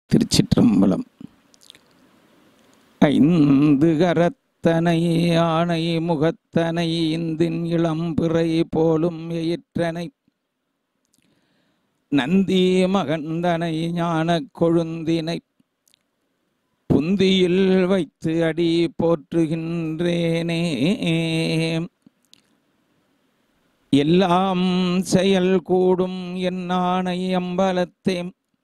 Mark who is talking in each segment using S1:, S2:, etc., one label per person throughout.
S1: திருச்சிற்றம்பலம் ஐந்து கரத்தனை ஆணை முகத்தனை இந்தின் இளம்பிறை போலும் எயிற்றனை நந்தி மகந்தனை ஞானக் கொழுந்தினை புந்தியில் வைத்து அடி போற்றுகின்றேனே எல்லாம் செயல் கூடும் என் ஆணை அம்பலத்தே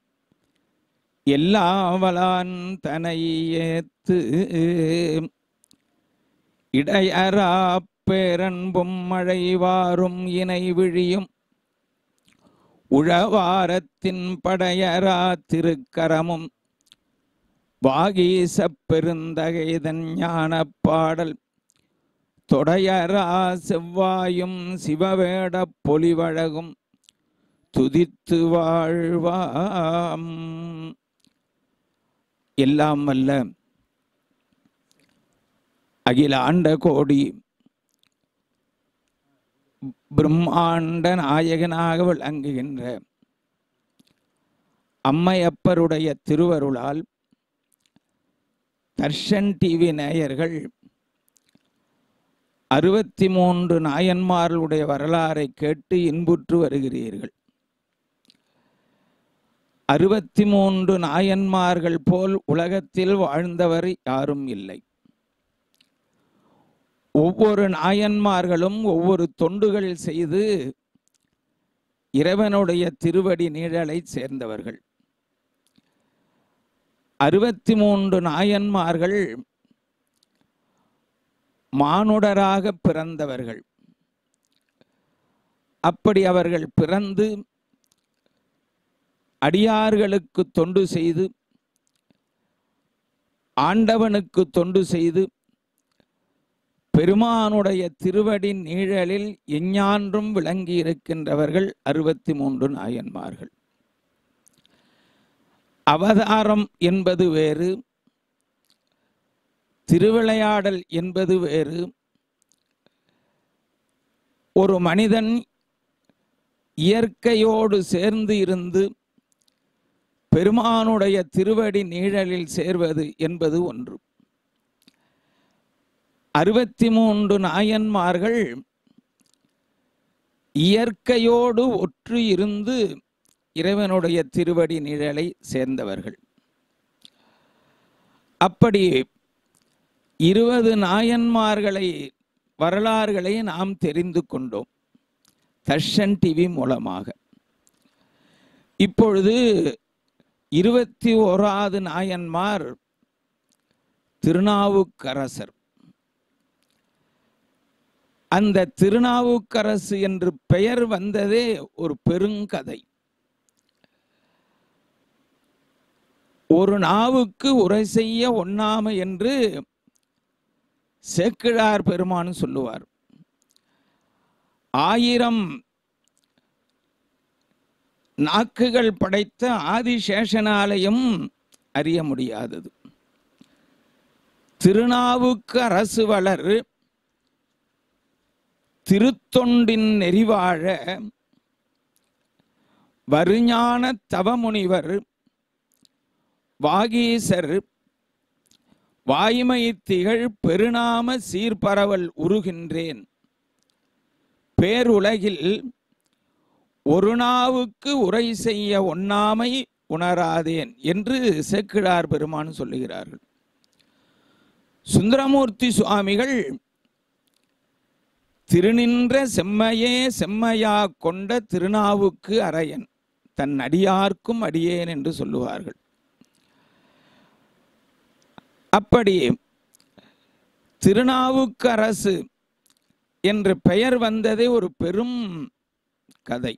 S1: எல்லா வலான் தனை ஏத்து இடையரா பேரன்பும் மழை வாரும் இணை விழியும் உழவாரத்தின் படையரா திருக்கரமும் வாகீசப் பெருந்தகைதன் ஞானப் பாடல் தொடையரா செவ்வாயும் சிவவேடப் பொலிவழகும் துதித்து வாழ்வாம் எல்லாம் வல்ல அகில ஆண்ட கோடி பிரம்மாண்ட நாயகனாக விளங்குகின்ற அம்மையப்பருடைய திருவருளால் தர்ஷன் டிவி நேயர்கள் அறுபத்தி மூன்று நாயன்மார்களுடைய வரலாறை கேட்டு இன்புற்று வருகிறீர்கள் அறுபத்தி மூன்று நாயன்மார்கள் போல் உலகத்தில் வாழ்ந்தவர் யாரும் இல்லை ஒவ்வொரு நாயன்மார்களும் ஒவ்வொரு தொண்டுகள் செய்து இறைவனுடைய திருவடி நீழலை சேர்ந்தவர்கள் அறுபத்தி மூன்று நாயன்மார்கள் மானுடராக பிறந்தவர்கள் அப்படி அவர்கள் பிறந்து அடியார்களுக்கு தொண்டு செய்து ஆண்டவனுக்கு தொண்டு செய்து பெருமானுடைய திருவடி நீழலில் எஞ்ஞான்றும் விளங்கி இருக்கின்றவர்கள் அறுபத்தி மூன்று நாயன்மார்கள் அவதாரம் என்பது வேறு திருவிளையாடல் என்பது வேறு ஒரு மனிதன் இயற்கையோடு சேர்ந்து இருந்து பெருமானுடைய திருவடி நீழலில் சேர்வது என்பது ஒன்று அறுபத்தி மூன்று நாயன்மார்கள் இயற்கையோடு ஒற்று இருந்து இறைவனுடைய திருவடி நிழலை சேர்ந்தவர்கள் அப்படி இருபது நாயன்மார்களை வரலாறுகளை நாம் தெரிந்து கொண்டோம் தர்ஷன் டிவி மூலமாக இப்பொழுது இருபத்தி ஓராவது நாயன்மார் திருநாவுக்கரசர் அந்த திருநாவுக்கரசு என்று பெயர் வந்ததே ஒரு பெருங்கதை ஒரு நாவுக்கு உரை செய்ய ஒண்ணாமை என்று சேக்கிழார் பெருமான் சொல்லுவார் ஆயிரம் நாக்குகள் படைத்த ஆதிசேஷனாலயம் அறிய முடியாதது திருநாவுக்கு அரசு வளர் திருத்தொண்டின் நெறிவாழ வருஞான தவமுனிவர் வாகீசர் வாய்மை திகழ் பெருநாம சீர்பரவல் உருகின்றேன் பேருலகில் ஒரு நாவுக்கு உரை செய்ய ஒண்ணாமை உணராதேன் என்று சேக்கிழார் பெருமான் சொல்லுகிறார்கள் சுந்தரமூர்த்தி சுவாமிகள் திருநின்ற செம்மையே செம்மையா கொண்ட திருநாவுக்கு அரையன் தன் அடியார்க்கும் அடியேன் என்று சொல்லுவார்கள் அப்படி திருநாவுக்கரசு என்று பெயர் வந்ததே ஒரு பெரும் கதை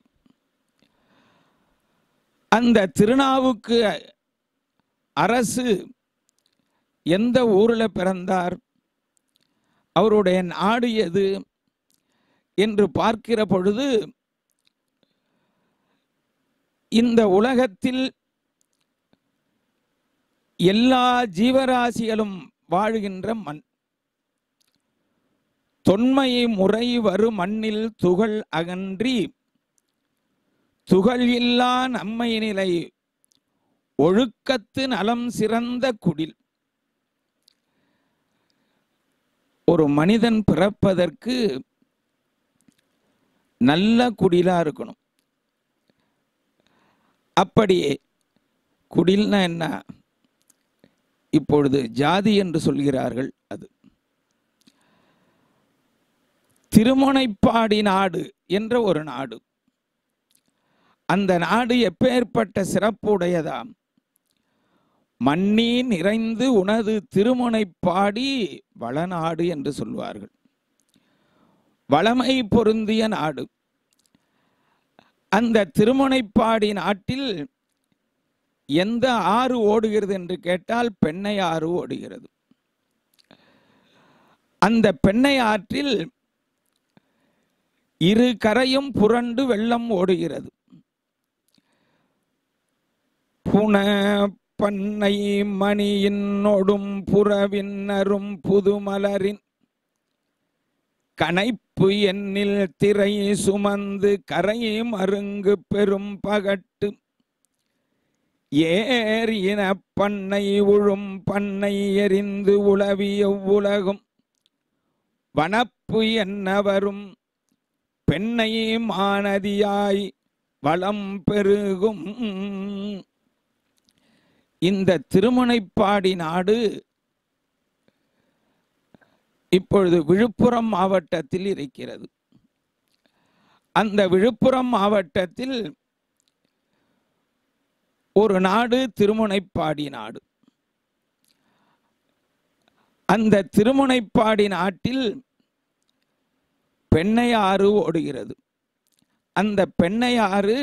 S1: அந்த திருநாவுக்கு அரசு எந்த ஊரில் பிறந்தார் அவருடைய நாடு எது என்று பார்க்கிற பொழுது இந்த உலகத்தில் எல்லா ஜீவராசிகளும் வாழ்கின்ற மண் தொன்மை முறை வரு மண்ணில் துகள் அகன்றி துகள் இல்லா நம்மை நிலை ஒழுக்கத்து நலம் சிறந்த குடில் ஒரு மனிதன் பிறப்பதற்கு நல்ல குடிலா இருக்கணும் அப்படியே குடில்னா என்ன இப்பொழுது ஜாதி என்று சொல்கிறார்கள் அது திருமுனைப்பாடி நாடு என்ற ஒரு நாடு அந்த நாடு எப்பேற்பட்ட சிறப்புடையதாம் மண்ணி நிறைந்து உனது திருமுனைப்பாடி வளநாடு என்று சொல்வார்கள் வளமை பொருந்திய நாடு அந்த திருமுனைப்பாடி நாட்டில் எந்த ஆறு ஓடுகிறது என்று கேட்டால் பெண்ணை ஆறு ஓடுகிறது அந்த பெண்ணை ஆற்றில் இரு கரையும் புரண்டு வெள்ளம் ஓடுகிறது புன பண்ணை மணியின்னொடும் புறவின்னரும் புதுமலரின் கனைப்பு எண்ணில் திரை சுமந்து கரை மருங்கு பெரும் பகட்டு ஏர் இன பண்ணை உழும் பண்ணை எரிந்து உளவிய உலகும் வனப்பு என்னவரும் பெண்ணை மானதியாய் வளம் பெருகும் இந்த திருமுனைப்பாடி நாடு இப்பொழுது விழுப்புரம் மாவட்டத்தில் இருக்கிறது அந்த விழுப்புரம் மாவட்டத்தில் ஒரு நாடு திருமுனைப்பாடி நாடு அந்த திருமுனைப்பாடி நாட்டில் பெண்ணையாறு ஓடுகிறது அந்த பெண்ணையாறு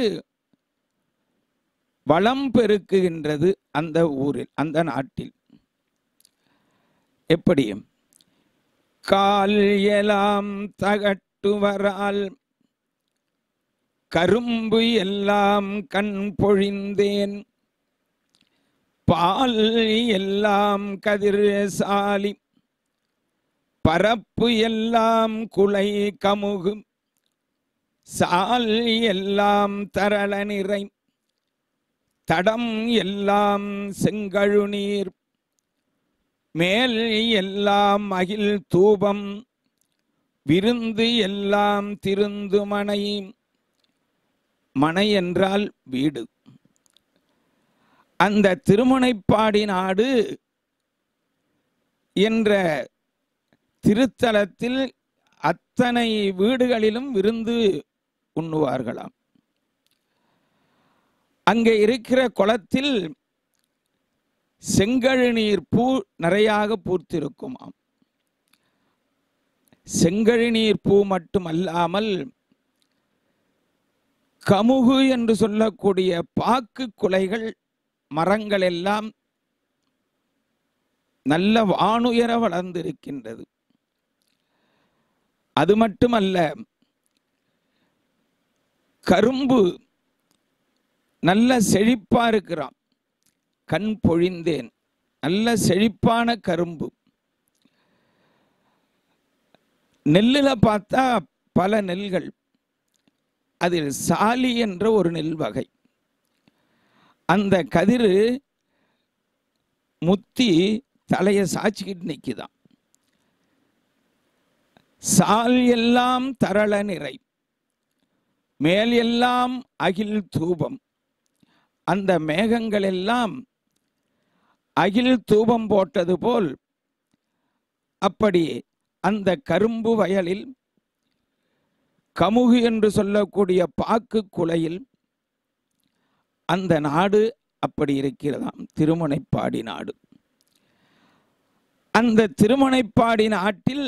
S1: வளம் பெருக்குகின்றது அந்த ஊரில் அந்த நாட்டில் எப்படி கால் எலாம் தகட்டுவரால் கரும்பு எல்லாம் கண் பொழிந்தேன் பால் எல்லாம் கதிர் சாலி பரப்பு எல்லாம் குலை கமுகு சால் எல்லாம் தரள நிறை தடம் எல்லாம் செங்கழுநீர் மேல் எல்லாம் அகில் தூபம் விருந்து எல்லாம் திருந்து மனை மனை என்றால் வீடு அந்த திருமுனைப்பாடி நாடு என்ற திருத்தலத்தில் அத்தனை வீடுகளிலும் விருந்து உண்ணுவார்களாம் அங்கே இருக்கிற குளத்தில் செங்கழுநீர் பூ நிறையாக பூத்திருக்குமாம் செங்கழுநீர் பூ மட்டுமல்லாமல் கமுகு என்று சொல்லக்கூடிய பாக்கு குலைகள் மரங்கள் எல்லாம் நல்ல வானுயர வளர்ந்திருக்கின்றது அது மட்டுமல்ல கரும்பு நல்ல செழிப்பா இருக்கிறான் கண் பொழிந்தேன் நல்ல செழிப்பான கரும்பு நெல்லுல பார்த்தா பல நெல்கள் அதில் சாலி என்ற ஒரு நெல் வகை அந்த கதிரு முத்தி தலையை சாய்ச்சிக்கிட்டு நிற்குதான் சால் எல்லாம் தரள நிறை மேல் எல்லாம் அகில் தூபம் அந்த மேகங்கள் எல்லாம் அகில் தூபம் போட்டது போல் அப்படி அந்த கரும்பு வயலில் கமுகு என்று சொல்லக்கூடிய பாக்கு குலையில் அந்த நாடு அப்படி இருக்கிறதாம் திருமுனைப்பாடி நாடு அந்த திருமுனைப்பாடி நாட்டில்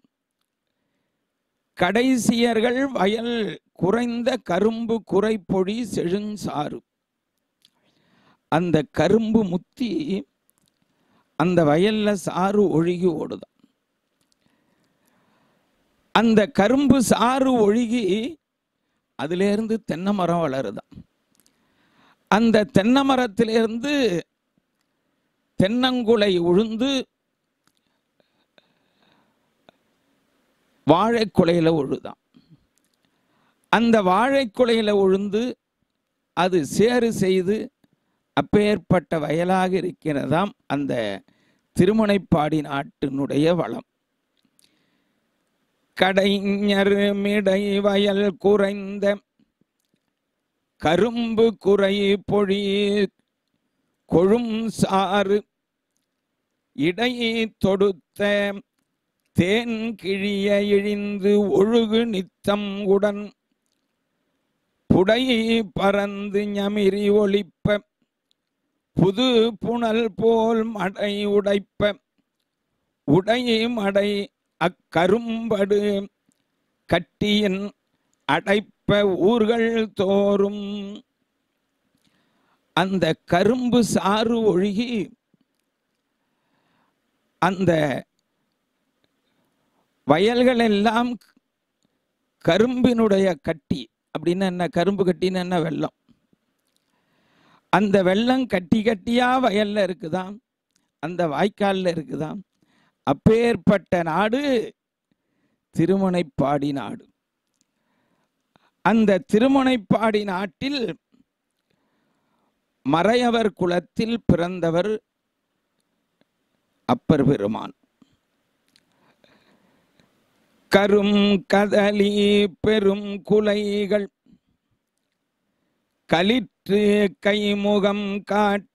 S1: கடைசியர்கள் வயல் குறைந்த கரும்பு குறைப்பொழி செழுஞ்சாறு அந்த கரும்பு முத்தி அந்த வயல்ல சாறு ஒழுகி ஓடுதான் அந்த கரும்பு சாறு ஒழுகி அதிலிருந்து தென்னை மரம் வளருதான் அந்த தென்னை மரத்திலிருந்து தென்னங்குலை உழுந்து வாழைக்குலையில உழுதான் அந்த வாழைக்குலையில உழுந்து அது சேறு செய்து அப்பேற்பட்ட வயலாக இருக்கிறதாம் அந்த திருமுனைப்பாடி நாட்டினுடைய வளம் கடைஞர் மிடை வயல் குறைந்த கரும்பு குறை பொழி கொழும் சாறு இடை தொடுத்த தேன் கிழிய இழிந்து ஒழுகு நித்தம் உடன் புடை பறந்து ஞமிரி ஒளிப்ப புது புனல் போல் மடை உடைப்ப உடை மடை அக்கரும்படு கட்டியின் அடைப்ப ஊர்கள் தோறும் அந்த கரும்பு சாறு ஒழுகி அந்த வயல்கள் எல்லாம் கரும்பினுடைய கட்டி அப்படின்னு என்ன கரும்பு கட்டின்னு என்ன வெள்ளம் அந்த வெள்ளம் கட்டி கட்டியா வயல்ல இருக்குதாம் அந்த வாய்க்கால்ல இருக்குதாம் அப்பேற்பட்ட நாடு திருமுனைப்பாடி நாடு அந்த திருமுனைப்பாடி நாட்டில் மறையவர் குலத்தில் பிறந்தவர் அப்பர் பெருமான் கரும் கதலி பெரும் குலைகள் களிற்று கைமுகம் காட்ட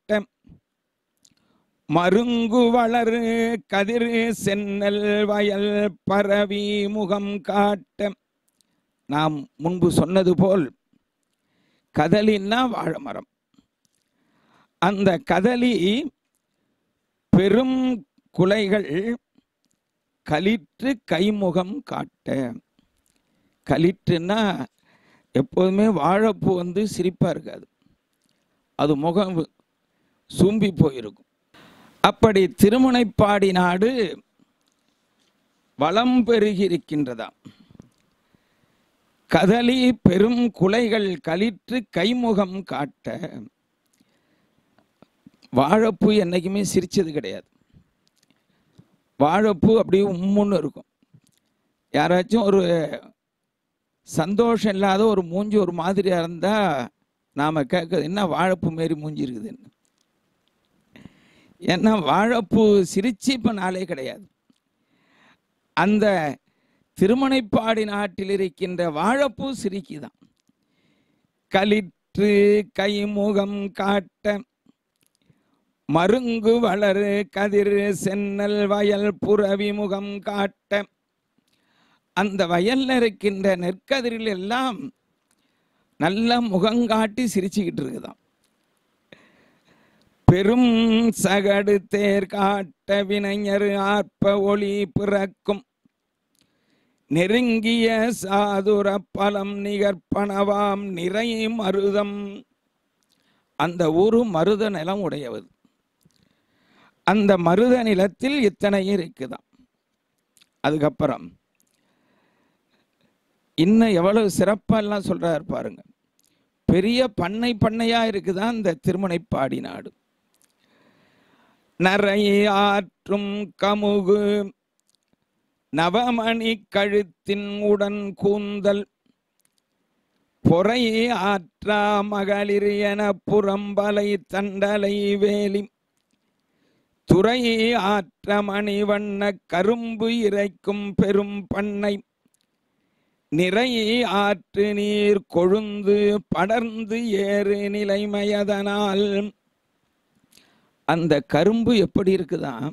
S1: மருங்கு வளரு கதிர் சென்னல் வயல் பரவி முகம் காட்ட நாம் முன்பு சொன்னது போல் கதலின்னா வாழைமரம் அந்த கதலி பெரும் குலைகள் களிற்று கைமுகம் காட்ட களிற்றுன்னா எப்போதுமே வாழைப்பூ வந்து சிரிப்பா இருக்காது அது முகம் சூம்பி போயிருக்கும் அப்படி திருமுனைப்பாடி நாடு வளம் பெருகி இருக்கின்றதாம் கதலி பெரும் குலைகள் களிற்று கைமுகம் காட்ட வாழைப்பூ என்னைக்குமே சிரிச்சது கிடையாது வாழைப்பூ அப்படியே உம்முன்னு இருக்கும் யாராச்சும் ஒரு சந்தோஷம் இல்லாத ஒரு மூஞ்சி ஒரு மாதிரியா இருந்தா நாம கேட்கறது என்ன வாழைப்பூ மாரி மூஞ்சி இருக்குதுன்னு ஏன்னா வாழைப்பூ சிரிச்சு இப்ப நாளே கிடையாது அந்த திருமணைப்பாடி நாட்டில் இருக்கின்ற வாழைப்பூ சிரிக்குதான் களிற்று கைமுகம் காட்ட மருங்கு வளரு கதிர் சென்னல் வயல் புறவி முகம் காட்ட அந்த வயல்ல இருக்கின்ற நெற்கதிரில் எல்லாம் நல்ல முகங்காட்டி சிரிச்சுக்கிட்டு இருக்குதாம் பெரும் சகடு தேர் காட்ட வினைஞர் ஆர்ப்ப ஒளி பிறக்கும் நெருங்கிய சாதுர பலம் நிகற்பனவாம் நிறை மருதம் அந்த ஊரு மருத நிலம் உடையவது அந்த மருத நிலத்தில் இத்தனையும் இருக்குதாம் அதுக்கப்புறம் இன்னும் எவ்வளவு சிறப்பெல்லாம் சொல்றாரு பாருங்க பெரிய பண்ணை பண்ணையா இருக்குதான் இந்த திருமணைப்பாடி நாடு நரை ஆற்றும் கமுகு நவமணி கழுத்தின் உடன் கூந்தல் பொறை ஆற்றா மகளிர் என புறம்பலை தண்டலை வேலி துறை ஆற்ற மணிவண்ண கரும்பு இறைக்கும் பெரும் பண்ணை நிறை ஆற்று நீர் கொழுந்து படர்ந்து ஏறு நிலைமையதனால் அந்த கரும்பு எப்படி இருக்குதான்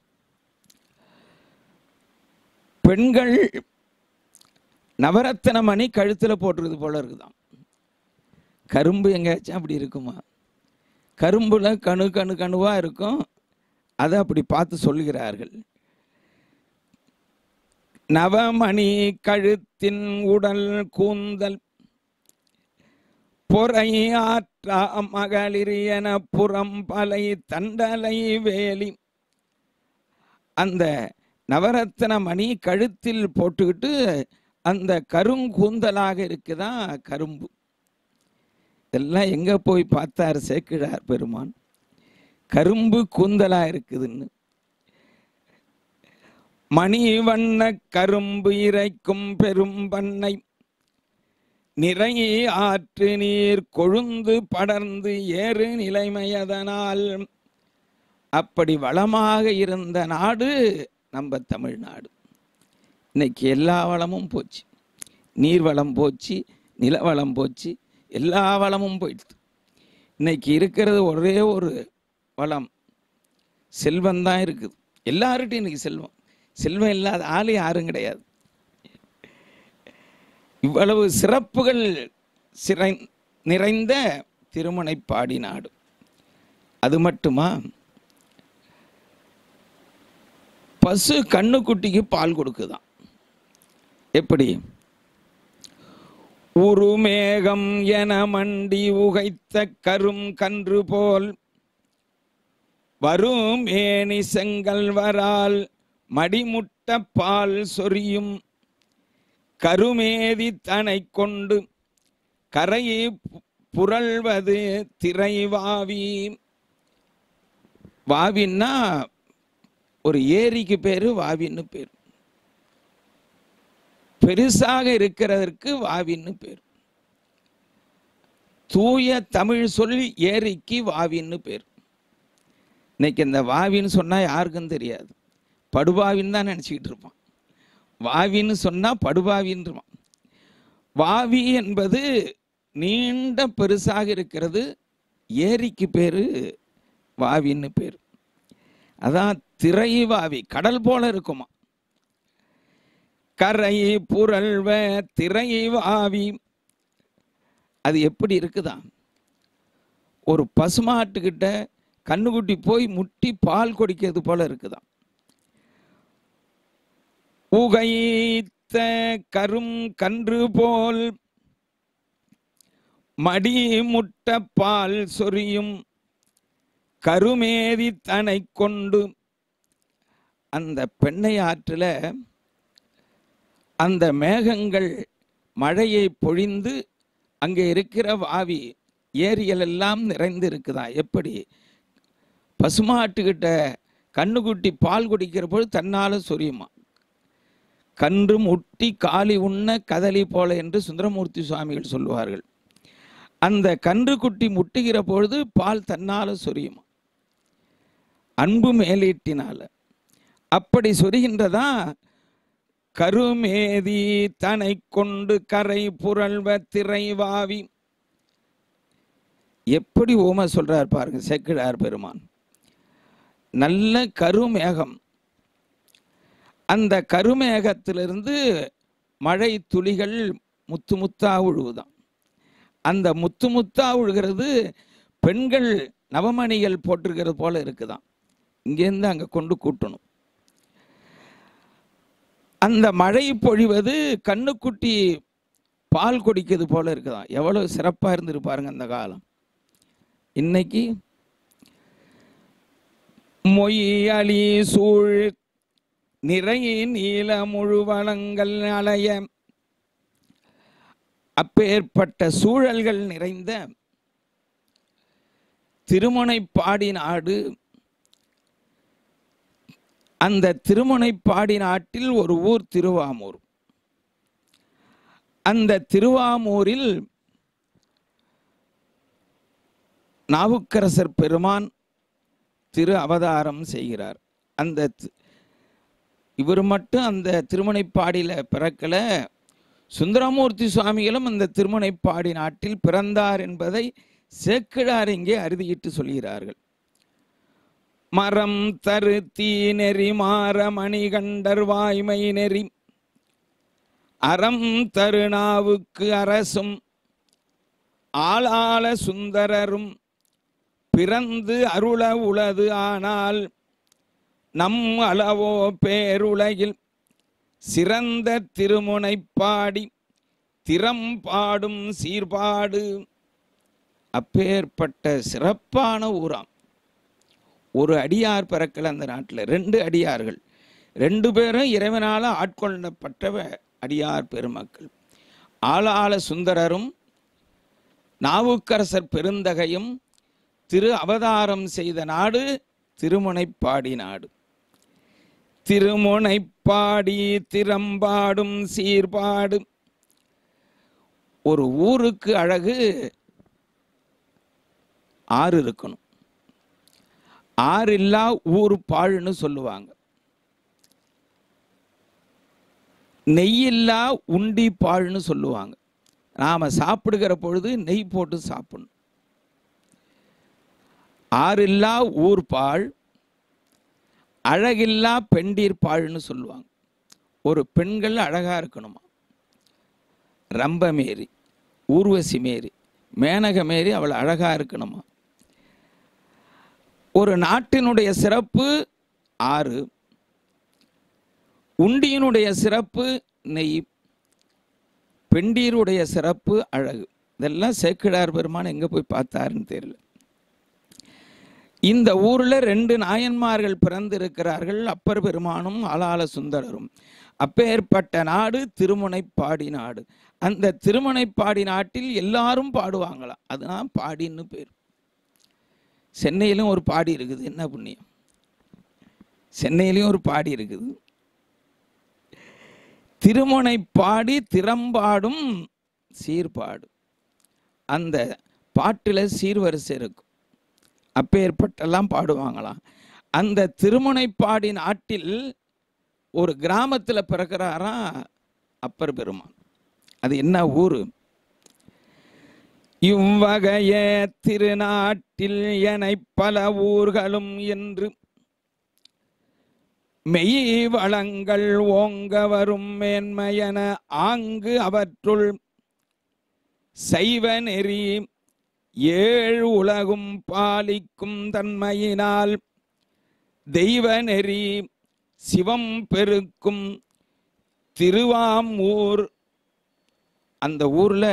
S1: பெண்கள் நவரத்தன மணி கழுத்துல போட்டுருது போல இருக்குதாம் கரும்பு எங்கேயாச்சும் அப்படி இருக்குமா கரும்புல கணு கணு கணுவா இருக்கும் அதை அப்படி பார்த்து சொல்லுகிறார்கள் நவமணி கழுத்தின் உடல் கூந்தல் பொறை ஆற்றா மகளிர் என புறம் பலை தண்டலை வேலி அந்த நவரத்ன மணி கழுத்தில் போட்டுக்கிட்டு அந்த கருங்கூந்தலாக இருக்குதான் கரும்பு இதெல்லாம் எங்க போய் பார்த்தார் சேக்கிழார் பெருமான் கரும்பு கூந்தலா இருக்குதுன்னு மணி வண்ண கரும்பு இறைக்கும் பெரும் பண்ணை நிறை ஆற்று நீர் கொழுந்து படர்ந்து ஏறு நிலைமையதனால் அப்படி வளமாக இருந்த நாடு நம்ம தமிழ்நாடு இன்னைக்கு எல்லா வளமும் போச்சு நீர் வளம் போச்சு நிலவளம் போச்சு எல்லா வளமும் போயிடுது இன்னைக்கு இருக்கிறது ஒரே ஒரு வளம் செல்வம் தான் இருக்குது எல்லார்கிட்டையும் இன்னைக்கு செல்வம் செல்வம் இல்லாத ஆள் யாரும் கிடையாது இவ்வளவு சிறப்புகள் சிறை நிறைந்த திருமுனைப்பாடி நாடு அது மட்டுமா பசு கண்ணுக்குட்டிக்கு பால் கொடுக்குதாம் எப்படி உருமேகம் என மண்டி உகைத்த கரும் கன்று போல் வரும் ஏனி செங்கல் வரால் மடிமுட்ட பால் சொரியும் கருமேதி தனை கொண்டு கரையை பு- புரள்வது திரைவாவி வாவின்னா ஒரு ஏரிக்கு பேரு வாவின்னு பேர் பெருசாக இருக்கிறதற்கு வாவின்னு பேர் தூய தமிழ் சொல் ஏரிக்கு வாவின்னு பேர் இன்னைக்கு இந்த வாவின்னு சொன்னா யாருக்கும் தெரியாது படுபாவின்னு தான் நினச்சிக்கிட்டு இருப்பான் வாவின்னு சொன்னா படுபாவின்றான் வாவி என்பது நீண்ட பெருசாக இருக்கிறது ஏரிக்கு பேரு வாவின்னு பேர் அதான் திரை வாவி கடல் போல இருக்குமா கரை புரள்வ திரை வாவி அது எப்படி இருக்குதா ஒரு பசுமாட்டுக்கிட்ட கண்ணுக்குட்டி போய் முட்டி பால் குடிக்கிறது போல இருக்குதாம் உகைத்த கரும் கன்று போல் மடி முட்ட பால் சொரியும் கருமேதி தனை கொண்டு அந்த பெண்ணை ஆற்றில் அந்த மேகங்கள் மழையை பொழிந்து அங்கே இருக்கிற வாவி ஏரிகள் எல்லாம் நிறைந்து இருக்குதா எப்படி பசுமாட்டுக்கிட்ட கண்ணுக்குட்டி பால் குடிக்கிற பொழுது தன்னால சொரியுமா கன்று முட்டி காலி உண்ண கதலி போல என்று சுந்தரமூர்த்தி சுவாமிகள் சொல்லுவார்கள் அந்த கன்றுக்குட்டி முட்டுகிற பொழுது பால் தன்னால சொரியுமா அன்பு மேலீட்டினால அப்படி சொரிகின்றதா கருமேதி தனை கொண்டு கரை புரள்வ திரைவாவி எப்படி ஓம சொல்றார் பாருங்க செக்கிழார் பெருமான் நல்ல கருமேகம் அந்த கருமேகத்திலிருந்து மழை துளிகள் முத்து முத்தா உழுவுதாம் அந்த முத்து முத்தா உழுகிறது பெண்கள் நவமணிகள் போட்டிருக்கிறது போல இருக்குதாம் இங்கேருந்து அங்கே கொண்டு கூட்டணும் அந்த மழை பொழிவது கண்ணுக்குட்டி பால் குடிக்கிறது போல இருக்குதாம் எவ்வளவு சிறப்பா இருந்திரு பாருங்க அந்த காலம் இன்னைக்கு மொய் அலி சூழ் நிறை நீல முழுவளங்கள் அலைய அப்பேற்பட்ட சூழல்கள் நிறைந்த திருமுனைப்பாடி நாடு அந்த திருமுனைப்பாடி நாட்டில் ஒரு ஊர் திருவாமூர் அந்த திருவாமூரில் நாவுக்கரசர் பெருமான் திரு அவதாரம் செய்கிறார் அந்த தி- இவர் மட்டும் அந்த திருமுனைப்பாடியில் பிறக்கல சுந்தரமூர்த்தி சுவாமிகளும் அந்த திருமுனைப்பாடி நாட்டில் பிறந்தார் என்பதை சேக்கிழார் இங்கே அறுதியிட்டு சொல்கிறார்கள் மரம் தரு தீ நெறி மாற மணிகண்டர் வாய்மை நெறி அறம் தருணாவுக்கு அரசும் ஆளாள சுந்தரரும் பிறந்து அருள உளது ஆனால் நம் அளவோ பேருலகில் சிறந்த திருமுனைப்பாடி திறம் பாடும் சீர்பாடு அப்பேற்பட்ட சிறப்பான ஊராம் ஒரு அடியார் பிறக்கல அந்த நாட்டில் ரெண்டு அடியார்கள் ரெண்டு பேரும் இறைவனால ஆட்கொள்ளப்பட்டவ அடியார் பெருமக்கள் ஆளாள சுந்தரரும் நாவுக்கரசர் பெருந்தகையும் திரு அவதாரம் செய்த நாடு திருமுனைப்பாடி நாடு திருமுனைப்பாடி திறம்பாடும் சீர்பாடு ஒரு ஊருக்கு அழகு ஆறு இருக்கணும் ஆறு இல்லா ஊர் பாழ்னு சொல்லுவாங்க நெய்யில்லா உண்டி பாழ்னு சொல்லுவாங்க நாம் சாப்பிடுகிற பொழுது நெய் போட்டு சாப்பிடணும் ஆறில்லா ஊர் பாழ் அழகில்லா பெண்டீர் பாழ்னு சொல்லுவாங்க ஒரு பெண்கள் அழகாக இருக்கணுமா ரம்ப மேரி ஊர்வசி மேரி மேனக மேரி அவள் அழகாக இருக்கணுமா ஒரு நாட்டினுடைய சிறப்பு ஆறு உண்டியினுடைய சிறப்பு நெய் பெண்டீருடைய சிறப்பு அழகு இதெல்லாம் சேக்கிழார் பெருமான் எங்கே போய் பார்த்தாருன்னு தெரியல இந்த ஊரில் ரெண்டு நாயன்மார்கள் பிறந்திருக்கிறார்கள் அப்பர் பெருமானும் ஆளாள சுந்தரரும் அப்பேற்பட்ட நாடு திருமுனைப்பாடி நாடு அந்த திருமுனைப்பாடி நாட்டில் எல்லாரும் பாடுவாங்களாம் அதுதான் பாடின்னு பேர் சென்னையிலும் ஒரு பாடி இருக்குது என்ன புண்ணியம் சென்னையிலையும் ஒரு பாடி இருக்குது திருமுனை பாடி திறம்பாடும் சீர்பாடு அந்த பாட்டில் சீர்வரிசை இருக்கும் அப்பேற்பட்டெல்லாம் பாடுவாங்களாம் அந்த திருமுனைப்பாடி நாட்டில் ஒரு கிராமத்தில் பிறக்கிறாராம் அப்பர் பெருமான் அது என்ன ஊர் இவ்வகைய திருநாட்டில் எனை பல ஊர்களும் என்று மெய் வளங்கள் ஓங்க வரும் மேன்மையன ஆங்கு அவற்றுள் சைவ நெறி ஏழு உலகும் பாலிக்கும் தன்மையினால் தெய்வ நெறி சிவம் பெருக்கும் திருவாமூர் அந்த ஊர்ல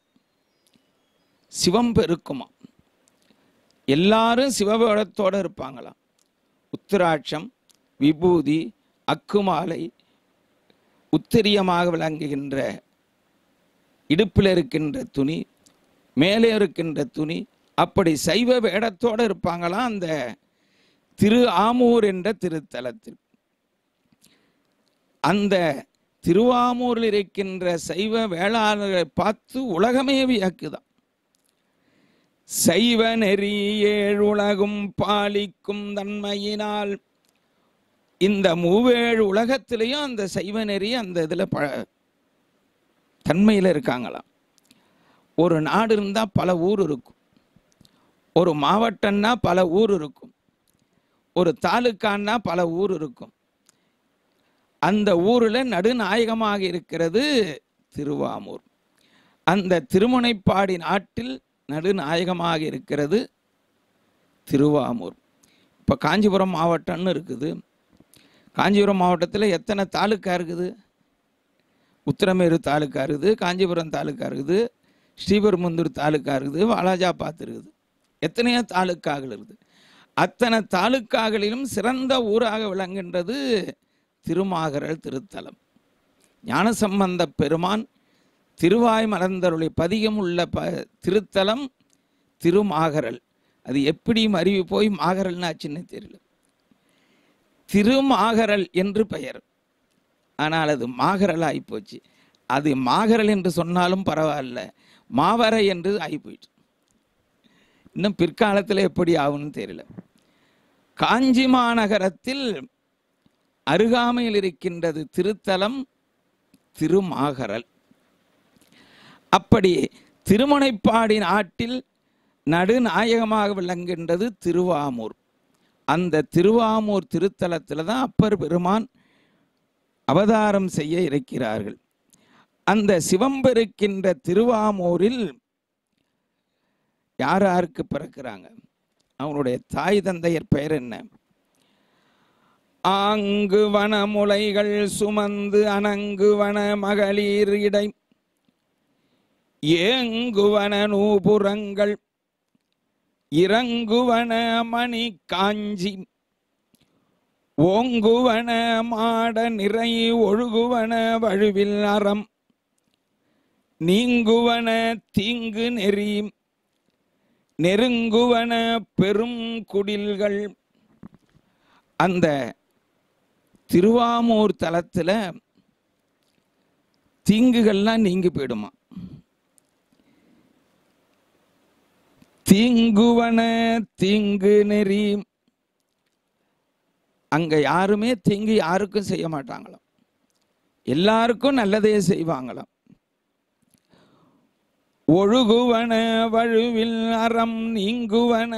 S1: சிவம் பெருக்குமா எல்லாரும் சிவபோடத்தோடு இருப்பாங்களாம் உத்திராட்சம் விபூதி அக்குமாலை உத்திரியமாக விளங்குகின்ற இடுப்பில் இருக்கின்ற துணி மேலே இருக்கின்ற துணி அப்படி சைவ வேடத்தோடு இருப்பாங்களாம் அந்த திரு ஆமூர் என்ற திருத்தலத்தில் அந்த திருவாமூரில் இருக்கின்ற சைவ வேளாளர்களை பார்த்து உலகமே வியக்குதான் சைவ நெறி ஏழுலகும் பாலிக்கும் தன்மையினால் இந்த மூவேழு உலகத்திலையும் அந்த சைவ நெறி அந்த இதில் ப தன்மையில் இருக்காங்களாம் ஒரு நாடு இருந்தால் பல ஊர் இருக்கும் ஒரு மாவட்டம்னா பல ஊர் இருக்கும் ஒரு தாலுக்கான்னா பல ஊர் இருக்கும் அந்த ஊரில் நடுநாயகமாக இருக்கிறது திருவாமூர் அந்த திருமுனைப்பாடி நாட்டில் நடுநாயகமாக இருக்கிறது திருவாமூர் இப்போ காஞ்சிபுரம் மாவட்டம்னு இருக்குது காஞ்சிபுரம் மாவட்டத்தில் எத்தனை தாலுக்கா இருக்குது உத்திரமேரு தாலுக்கா இருக்குது காஞ்சிபுரம் தாலுக்கா இருக்குது ஸ்ரீபெரும்புந்தூர் தாலுக்கா இருக்குது வாலாஜாபாத் இருக்குது எத்தனையோ தாலுக்காகள் இருக்குது அத்தனை தாலுக்காகளிலும் சிறந்த ஊராக விளங்குகின்றது திருமாகரல் திருத்தலம் ஞானசம்பந்த பெருமான் திருவாய் மலர்ந்தருளை பதிகம் உள்ள ப திருத்தலம் திருமாகரல் அது எப்படி மருவி போய் மாகரல்னாச்சுன்னு தெரியல திருமாகரல் என்று பெயர் ஆனால் அது மாகரல் ஆகிப்போச்சு அது மாகரல் என்று சொன்னாலும் பரவாயில்ல மாவரை என்று ஆகிப்போயிட்டு இன்னும் பிற்காலத்தில் எப்படி ஆகும்னு தெரியல காஞ்சி மாநகரத்தில் அருகாமையில் இருக்கின்றது திருத்தலம் திருமாகரல் அப்படி திருமுனைப்பாடி நாட்டில் நடுநாயகமாக விளங்குகின்றது திருவாமூர் அந்த திருவாமூர் திருத்தலத்தில் தான் அப்பர் பெருமான் அவதாரம் செய்ய இருக்கிறார்கள் அந்த சிவம்பெருக்கின்ற திருவாமூரில் யார் யாருக்கு பிறக்கிறாங்க அவனுடைய தாய் தந்தையர் பெயர் என்ன ஆங்கு வன முலைகள் சுமந்து அணங்குவன மகளிர் இடை ஏங்குவன நூபுரங்கள் இறங்குவன மணி காஞ்சி ஓங்குவன மாட நிறை ஒழுகுவன வழுவில் அறம் நீங்குவன தீங்கு நெறி நெருங்குவன பெரும் குடில்கள் அந்த திருவாமூர் தலத்தில் தீங்குகள்லாம் நீங்கி போயிடுமா தீங்குவன தீங்கு நெறி அங்க யாருமே தீங்கு யாருக்கும் செய்ய மாட்டாங்களாம் எல்லாருக்கும் நல்லதே செய்வாங்களாம் ஒழுகுவன வழுவில் அறம் நீங்குவன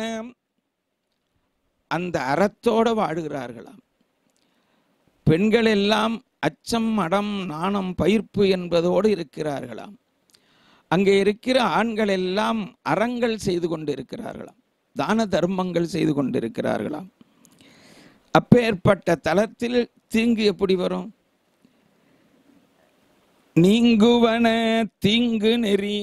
S1: அந்த அறத்தோட வாழுகிறார்களாம் பெண்கள் எல்லாம் அச்சம் மடம் நாணம் பயிர்ப்பு என்பதோடு இருக்கிறார்களாம் அங்கே இருக்கிற ஆண்கள் எல்லாம் அறங்கள் செய்து கொண்டிருக்கிறார்களாம் தான தர்மங்கள் செய்து கொண்டிருக்கிறார்களாம் அப்பேற்பட்ட தலத்தில் தீங்கு எப்படி வரும் நீங்குவன தீங்கு நெறி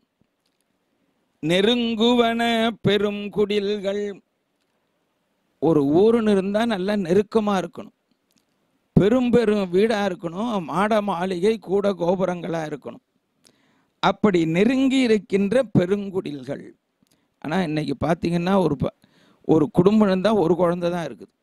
S1: நெருங்குவன பெரும் குடில்கள் ஒரு ஊருன்னு இருந்தால் நல்லா நெருக்கமாக இருக்கணும் பெரும் பெரும் வீடாக இருக்கணும் மாட மாளிகை கூட கோபுரங்களாக இருக்கணும் அப்படி நெருங்கி இருக்கின்ற பெருங்குடில்கள் ஆனால் இன்னைக்கு பார்த்தீங்கன்னா ஒரு ப- ஒரு குடும்பம் இருந்தால் ஒரு குழந்தை தான் இருக்குது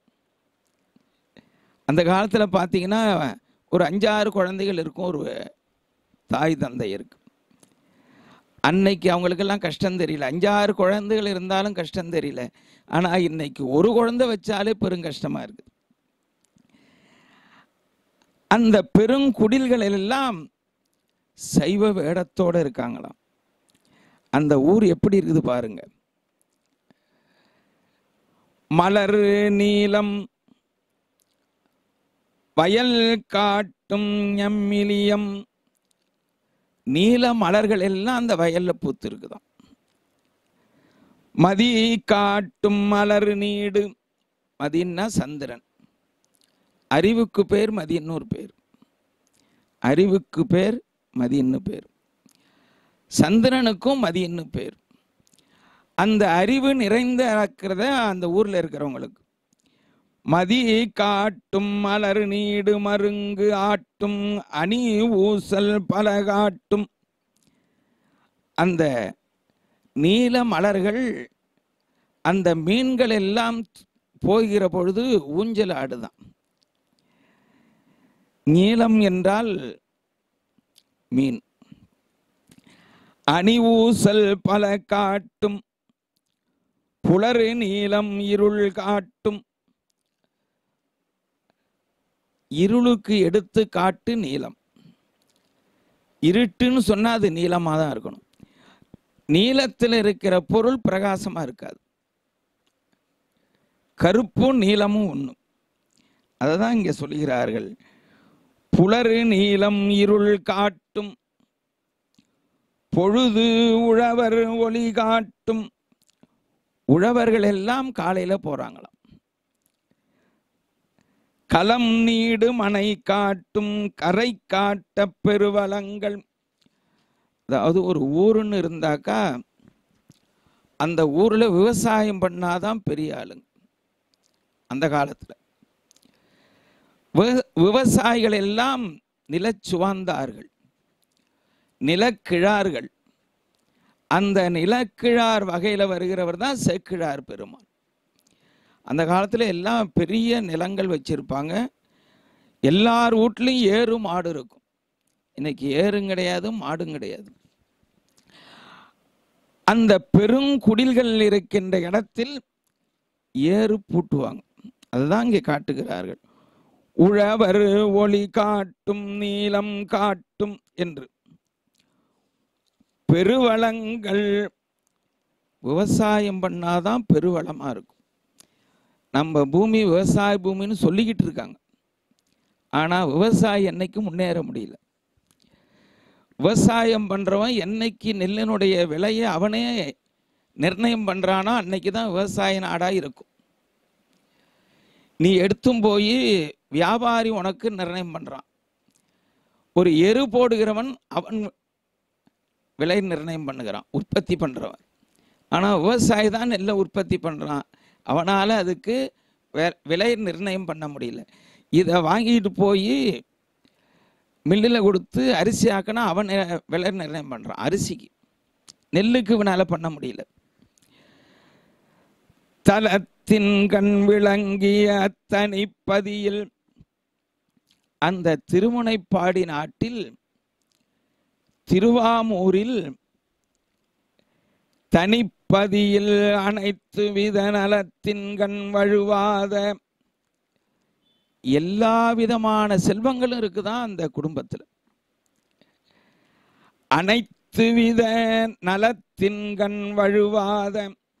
S1: அந்த காலத்தில் பார்த்தீங்கன்னா ஒரு அஞ்சாறு குழந்தைகள் இருக்கும் ஒரு தாய் தந்தை இருக்கு அன்னைக்கு அவங்களுக்கெல்லாம் கஷ்டம் தெரியல அஞ்சாறு குழந்தைகள் இருந்தாலும் கஷ்டம் தெரியல ஆனால் இன்னைக்கு ஒரு குழந்தை வச்சாலே பெருங்கஷ்டமாக இருக்குது அந்த பெருங்குடில்கள் எல்லாம் சைவ வேடத்தோட இருக்காங்களாம் அந்த ஊர் எப்படி இருக்குது பாருங்க மலர் நீலம் வயல் காட்டும் எம்மிலியம் நீல மலர்கள் எல்லாம் அந்த வயல்ல பூத்து இருக்குதாம் மதி காட்டும் மலர் நீடு மதின்னா சந்திரன் அறிவுக்கு பேர் மதின்னு ஒரு பேர் அறிவுக்கு பேர் மதின்னு பேர் சந்திரனுக்கும் மதின்னு பேர் அந்த அறிவு நிறைந்த இருக்கிறத அந்த ஊர்ல இருக்கிறவங்களுக்கு மதி காட்டும் மலர் நீடு மருங்கு ஆட்டும் அணி ஊசல் பல காட்டும் அந்த நீல மலர்கள் அந்த மீன்கள் எல்லாம் போகிற பொழுது ஊஞ்சல் ஆடுதான் நீலம் என்றால் மீன் அணி ஊசல் பல காட்டும் புலரு நீலம் இருள் காட்டும் இருளுக்கு எடுத்து காட்டு நீலம் இருட்டுன்னு சொன்னா அது நீளமாக தான் இருக்கணும் நீலத்தில் இருக்கிற பொருள் பிரகாசமா இருக்காது கருப்பும் நீலமும் ஒன்று அதை தான் இங்கே சொல்கிறார்கள் புலரு நீலம் இருள் காட்டும் பொழுது உழவர் ஒளி காட்டும் உழவர்கள் எல்லாம் காலையில போறாங்களாம் களம் நீடு மனை காட்டும் கரை காட்ட பெருவளங்கள் அதாவது ஒரு ஊருன்னு இருந்தாக்கா அந்த ஊர்ல விவசாயம் பண்ணாதான் பெரிய ஆளுங்க அந்த காலத்துல விவ- விவசாயிகள் எல்லாம் நிலச்சுவாந்தார்கள் நிலக்கிழார்கள் அந்த நிலக்கிழார் வகையில வருகிறவர் தான் செக்கிழார் பெருமான் அந்த காலத்துல எல்லாம் பெரிய நிலங்கள் வச்சிருப்பாங்க எல்லார் வீட்லையும் ஏறு மாடு இருக்கும் இன்னைக்கு ஏறும் கிடையாது மாடும் கிடையாது அந்த பெருங்குடில்கள் இருக்கின்ற இடத்தில் ஏறு பூட்டுவாங்க அதுதான் இங்கே காட்டுகிறார்கள் உழவர் ஒளி காட்டும் நீலம் காட்டும் என்று பெருவளங்கள் விவசாயம் பண்ணாதான் பெருவளமா இருக்கும் நம்ம பூமி விவசாய பூமின்னு சொல்லிக்கிட்டு இருக்காங்க ஆனா விவசாயி என்னைக்கும் முன்னேற முடியல விவசாயம் பண்றவன் என்னைக்கு நெல்லினுடைய விலையை அவனே நிர்ணயம் பண்றானோ அன்னைக்கு தான் விவசாய நாடா இருக்கும் நீ எடுத்தும் போய் வியாபாரி உனக்கு நிர்ணயம் பண்றான் ஒரு எரு போடுகிறவன் அவன் விலை நிர்ணயம் பண்ணுகிறான் உற்பத்தி பண்றவன் ஆனா விவசாயி தான் நெல்லை உற்பத்தி பண்றான் அவனால அதுக்கு வே- விலை நிர்ணயம் பண்ண முடியல இதை வாங்கிட்டு போய் மில்லில் கொடுத்து அரிசி ஆக்கினா அவன் நி- விலை நிர்ணயம் பண்றான் அரிசிக்கு நெல்லுக்கு இவனால பண்ண முடியல தலத்தின் கண் விளங்கிய தனிப்பதியில் அந்த திருமுனைப்பாடி நாட்டில் திருவாமூரில் பதியில் அனைத்து வித நலத்தின் கண் வழுவாத எல்லா விதமான செல்வங்களும் இருக்குதான் அந்த குடும்பத்தில் அனைத்து வித நலத்தின் கண் வழுவாத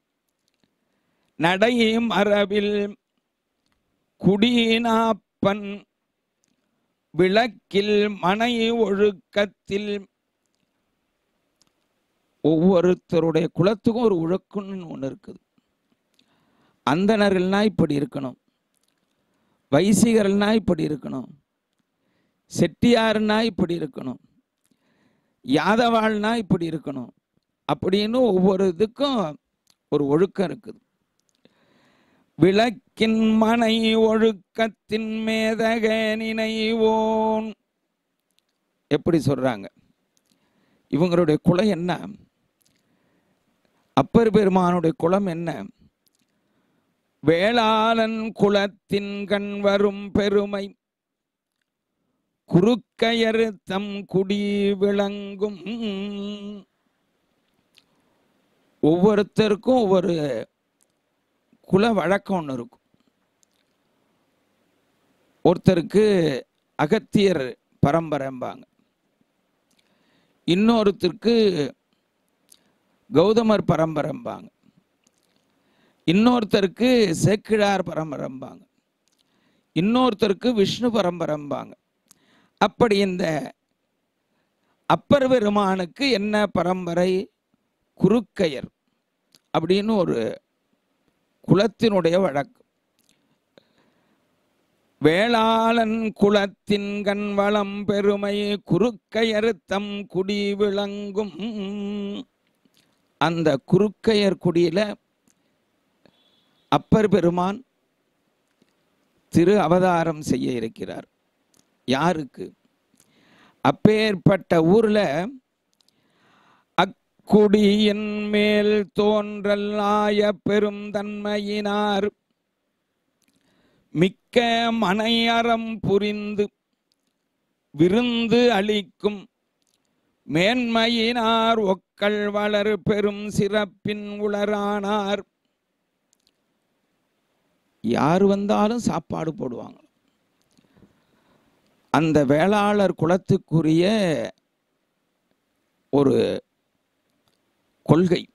S1: நடையும் மரபில் குடிநாப்பன் விளக்கில் மனை ஒழுக்கத்தில் ஒவ்வொருத்தருடைய குலத்துக்கும் ஒரு ஒழுக்கம்னு ஒன்று இருக்குது அந்தணர்கள்னா இப்படி இருக்கணும் வைசிகர்கள்னா இப்படி இருக்கணும் செட்டியார்னா இப்படி இருக்கணும் யாதவாள்னா இப்படி இருக்கணும் அப்படின்னு ஒவ்வொரு இதுக்கும் ஒரு ஒழுக்கம் இருக்குது விளக்கின் மனை ஒழுக்கத்தின் மேதக நினைவோன் எப்படி சொல்றாங்க இவங்களுடைய குலம் என்ன அப்பர் பெருமானுடைய குலம் என்ன வேளாளன் குலத்தின் கண் வரும் பெருமை குறுக்கையர் தம் குடி விளங்கும் ஒவ்வொருத்தருக்கும் ஒவ்வொரு குல வழக்கம் ஒன்று இருக்கும் ஒருத்தருக்கு அகத்தியர் பரம்பரைம்பாங்க இன்னொருத்தருக்கு கௌதமர் பரம்பரைம்பாங்க இன்னொருத்தருக்கு சேக்கிழார் பரம்பரைம்பாங்க இன்னொருத்தருக்கு விஷ்ணு பரம்பரைம்பாங்க அப்படி இந்த அப்பர் பெருமானுக்கு என்ன பரம்பரை குறுக்கையர் அப்படின்னு ஒரு குலத்தினுடைய வழக்கு வேளாளன் குலத்தின் கண் வளம் பெருமை குறுக்கையர் தம் குடி விளங்கும் அந்த குறுக்கையர் குடியில அப்பர் பெருமான் திரு அவதாரம் செய்ய இருக்கிறார் யாருக்கு அப்பேற்பட்ட ஊர்ல அக்குடியின் மேல் தோன்றல் ஆய பெரும் தன்மையினார் மிக்க மனையறம் புரிந்து விருந்து அளிக்கும் மேன்மையினார் ஒக்கள் வளர் பெரும் சிறப்பின் உளரானார் யார் வந்தாலும் சாப்பாடு போடுவாங்க அந்த வேளாளர் குலத்துக்குரிய ஒரு கொள்கை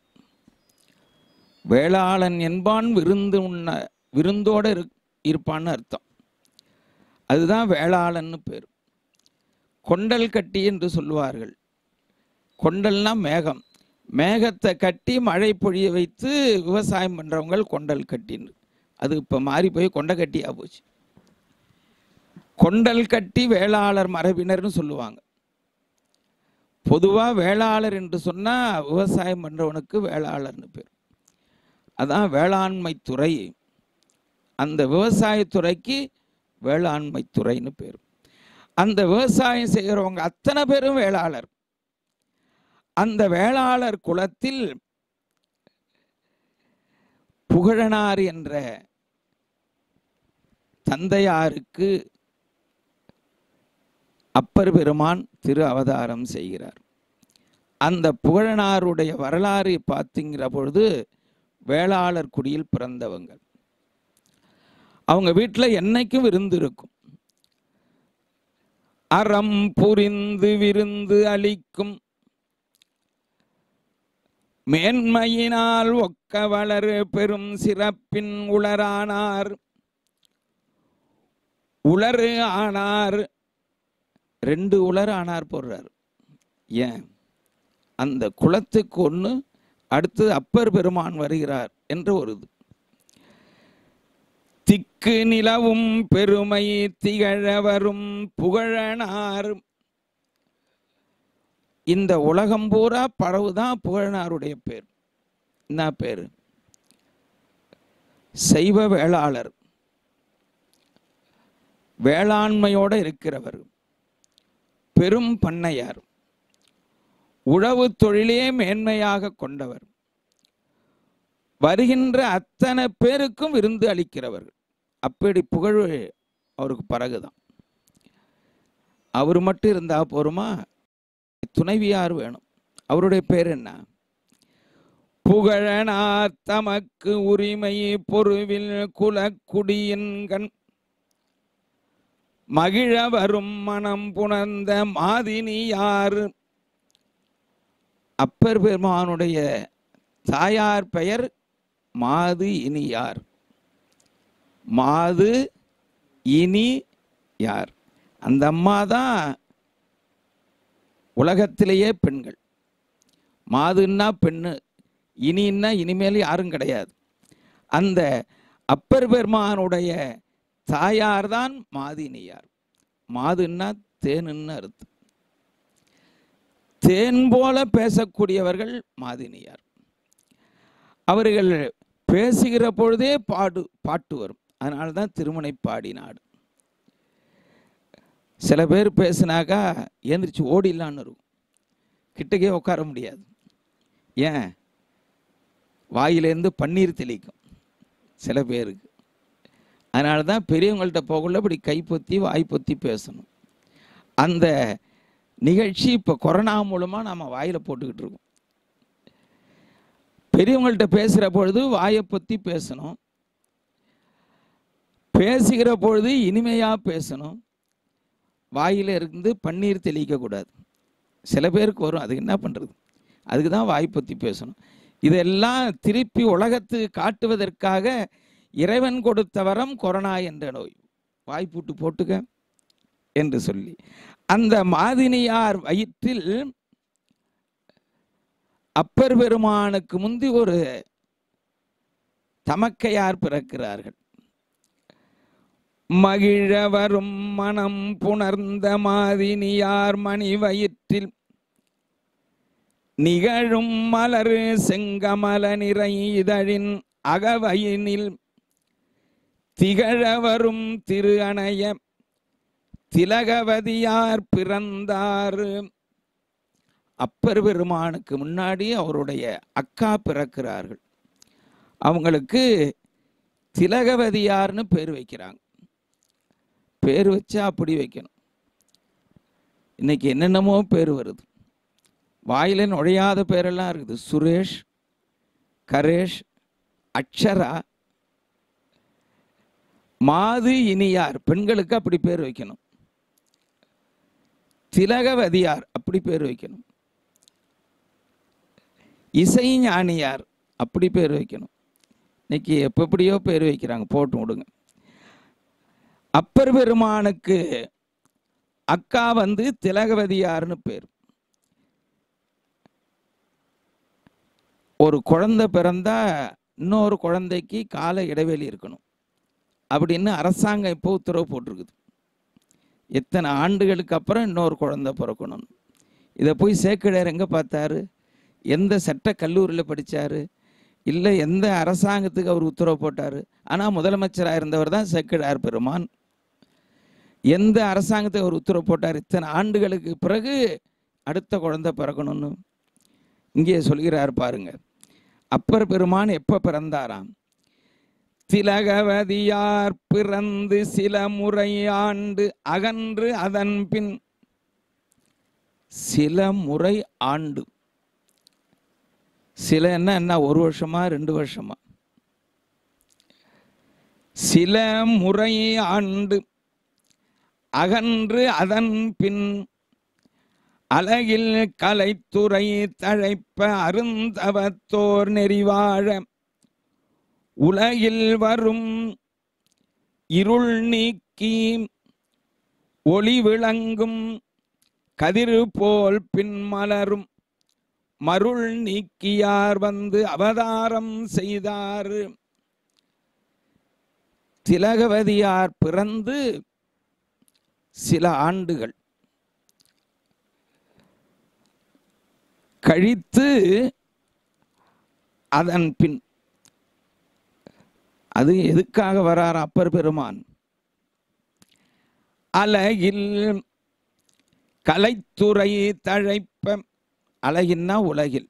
S1: வேளாளன் என்பான் விருந்து உண்ண விருந்தோட இரு இருப்பான்னு அர்த்தம் அதுதான் வேளாளன்னு பேர் கொண்டல் கட்டி என்று சொல்லுவார்கள் கொண்டல்னா மேகம் மேகத்தை கட்டி மழை பொழிய வைத்து விவசாயம் பண்றவங்க கொண்டல் கட்டின்னு அது இப்போ மாறி போய் கொண்டை கட்டியா போச்சு கொண்டல் கட்டி வேளாளர் மரபினர்னு சொல்லுவாங்க பொதுவாக வேளாளர் என்று சொன்னால் விவசாயம் பண்ணுறவனுக்கு வேளாளர்னு பேர் அதான் வேளாண்மை துறை அந்த விவசாயத்துறைக்கு வேளாண்மை துறைன்னு பேர் அந்த விவசாயம் செய்கிறவங்க அத்தனை பேரும் வேளாளர் அந்த வேளாளர் குலத்தில் புகழனார் என்ற தந்தையாருக்கு அப்பர் பெருமான் திரு அவதாரம் செய்கிறார் அந்த புகழனாருடைய வரலாறு பார்த்திங்கிற பொழுது வேளாளர் குடியில் பிறந்தவங்க அவங்க வீட்டில் என்னைக்கும் விருந்து இருக்கும் அறம் புரிந்து விருந்து அளிக்கும் மேன்மையினால் ஒக்க வளரு பெரும் சிறப்பின் உளரானார் உளறு ஆனார் ரெண்டு உலர் ஆனார் போடுறார் ஏன் அந்த குலத்துக்கு ஒன்று அடுத்து அப்பர் பெருமான் வருகிறார் என்ற ஒரு இது திக்கு நிலவும் பெருமை திகழ வரும் புகழனார் இந்த உலகம் பூரா பரவுதான் புகழனாருடைய பேர் என்ன பேர் சைவ வேளாளர் வேளாண்மையோட இருக்கிறவர் பெரும் பண்ணையார் உழவு தொழிலே மேன்மையாக கொண்டவர் வருகின்ற அத்தனை பேருக்கும் விருந்து அளிக்கிறவர்கள் அப்படி புகழ் அவருக்கு பிறகுதான் அவர் மட்டும் இருந்தா போருமா துணைவியார் வேணும் அவருடைய பேர் என்ன புகழனார் தமக்கு உரிமை பொருவில் குலக்குடியின்கண் மகிழ வரும் மனம் புணர்ந்த மாதினியார் அப்பர் பெருமானுடைய தாயார் பெயர் மாது இனியார் மாது இனி யார் அந்த அம்மா தான் உலகத்திலேயே பெண்கள் மாதுன்னா பெண்ணு இனின்னா இனிமேல் யாரும் கிடையாது அந்த அப்பர் பெருமானுடைய தாயார் தான் மாதினியார் மாதுன்னா தேனுன்னு அர்த்தம் தேன் போல பேசக்கூடியவர்கள் மாதினியார் அவர்கள் பேசுகிற பொழுதே பாடு பாட்டு வரும் அதனால தான் திருமுனை பாடினாடு சில பேர் பேசுனாக்கா எந்திரிச்சு ஓடிடலான்னு இருக்கும் கிட்டக்கே உட்கார முடியாது ஏன் வாயிலேருந்து பன்னீர் தெளிக்கும் சில பேருக்கு அதனால தான் பெரியவங்கள்ட்ட போகல இப்படி கை பொத்தி வாய் பொத்தி பேசணும் அந்த நிகழ்ச்சி இப்போ கொரோனா மூலமாக நாம் வாயில் போட்டுக்கிட்டு இருக்கோம் பெரியவங்கள்ட்ட பேசுகிற பொழுது வாயை பொத்தி பேசணும் பேசுகிற பொழுது இனிமையாக பேசணும் வாயில் இருந்து பன்னீர் தெளிக்கக்கூடாது சில பேருக்கு வரும் அதுக்கு என்ன பண்ணுறது அதுக்கு தான் வாய் பொத்தி பேசணும் இதெல்லாம் திருப்பி உலகத்துக்கு காட்டுவதற்காக இறைவன் கொடுத்த வரம் கொரோனா என்ற நோய் வாய்ப்பூட்டு போட்டுக்க என்று சொல்லி அந்த மாதினியார் வயிற்றில் அப்பர் பெருமானுக்கு முந்தி ஒரு தமக்கையார் பிறக்கிறார்கள் மகிழ வரும் மனம் புணர்ந்த மாதினியார் மணி வயிற்றில் நிகழும் மலர் செங்கமல நிறை இதழின் அகவயினில் திகழ வரும் திரு அணைய திலகவதியார் பிறந்தார் அப்பர் பெருமானுக்கு முன்னாடி அவருடைய அக்கா பிறக்கிறார்கள் அவங்களுக்கு திலகவதியார்னு பேர் வைக்கிறாங்க பேர் வச்சா அப்படி வைக்கணும் இன்னைக்கு என்னென்னமோ பேர் வருது வாயில நுழையாத பேரெல்லாம் இருக்குது சுரேஷ் கரேஷ் அக்ஷரா மாது இனியார் பெண்களுக்கு அப்படி பேர் வைக்கணும் திலகவதியார் அப்படி பேர் வைக்கணும் இசை ஞானியார் அப்படி பேர் வைக்கணும் இன்னைக்கு எப்ப எப்படியோ பேர் வைக்கிறாங்க போட்டு விடுங்க அப்பர் பெருமானுக்கு அக்கா வந்து திலகவதியார்னு பேர் ஒரு குழந்தை பிறந்தா இன்னொரு குழந்தைக்கு கால இடைவெளி இருக்கணும் அப்படின்னு அரசாங்கம் இப்போ உத்தரவு போட்டிருக்குது எத்தனை ஆண்டுகளுக்கு அப்புறம் இன்னொரு குழந்தை பிறக்கணும் இதை போய் சேக்கிழார் எங்கே பார்த்தாரு எந்த சட்ட கல்லூரியில் படித்தார் இல்லை எந்த அரசாங்கத்துக்கு அவர் உத்தரவு போட்டார் ஆனால் முதலமைச்சராக இருந்தவர் தான் சேக்கிழார் பெருமான் எந்த அரசாங்கத்துக்கு அவர் உத்தரவு போட்டார் இத்தனை ஆண்டுகளுக்கு பிறகு அடுத்த குழந்தை பிறக்கணும்னு இங்கே சொல்கிறார் பாருங்க அப்பர் பெருமான் எப்போ பிறந்தாராம் திலகவதியார் பிறந்து சில முறை ஆண்டு அகன்று அதன் பின் சில முறை ஆண்டு சில என்ன என்ன ஒரு வருஷமா ரெண்டு வருஷமா சில முறை ஆண்டு அகன்று அதன் பின் அழகில் கலைத்துறை தழைப்ப அருந்தவத்தோர் நெறிவாழ உலகில் வரும் இருள் நீக்கி ஒளி விளங்கும் கதிர் போல் பின் மலரும் மருள் நீக்கியார் வந்து அவதாரம் செய்தார் திலகவதியார் பிறந்து சில ஆண்டுகள் கழித்து அதன் பின் அது எதுக்காக வரார் அப்பர் பெருமான் அழகில் கலைத்துறை தழைப்ப அழகின்னா உலகில்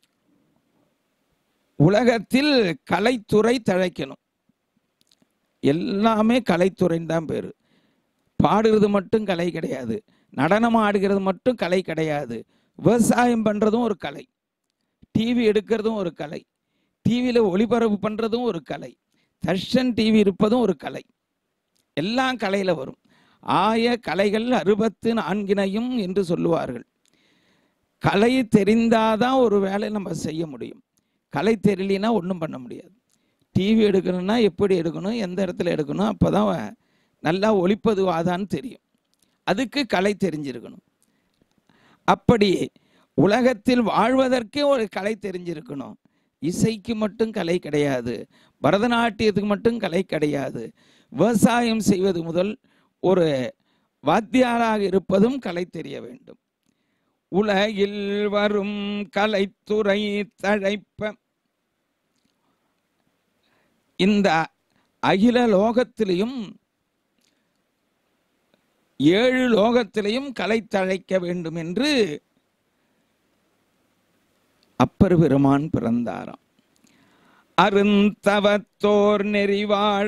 S1: உலகத்தில் கலைத்துறை தழைக்கணும் எல்லாமே கலைத்துறைன்னு தான் பேர் பாடுறது மட்டும் கலை கிடையாது நடனம் ஆடுகிறது மட்டும் கலை கிடையாது விவசாயம் பண்ணுறதும் ஒரு கலை டிவி எடுக்கிறதும் ஒரு கலை டிவியில் ஒளிபரப்பு பண்ணுறதும் ஒரு கலை தர்ஷன் டிவி இருப்பதும் ஒரு கலை எல்லாம் கலையில் வரும் ஆய கலைகள் அறுபத்து நான்கினையும் என்று சொல்லுவார்கள் கலை தெரிந்தாதான் ஒரு வேலை நம்ம செய்ய முடியும் கலை தெரியலினா ஒன்றும் பண்ண முடியாது டிவி எடுக்கணும்னா எப்படி எடுக்கணும் எந்த இடத்துல எடுக்கணும் அப்போ தான் நல்லா ஒளிப்பதுவாதான்னு தெரியும் அதுக்கு கலை தெரிஞ்சிருக்கணும் அப்படி உலகத்தில் வாழ்வதற்கே ஒரு கலை தெரிஞ்சிருக்கணும் இசைக்கு மட்டும் கலை கிடையாது பரதநாட்டியத்துக்கு மட்டும் கலை கிடையாது விவசாயம் செய்வது முதல் ஒரு வாத்தியாராக இருப்பதும் கலை தெரிய வேண்டும் உலகில் வரும் கலைத்துறை தழைப்ப இந்த அகில லோகத்திலையும் ஏழு லோகத்திலையும் கலை தழைக்க வேண்டும் என்று அப்பர் பெருமான் பிறந்தாராம் அருந்தவத்தோர் நெறிவாழ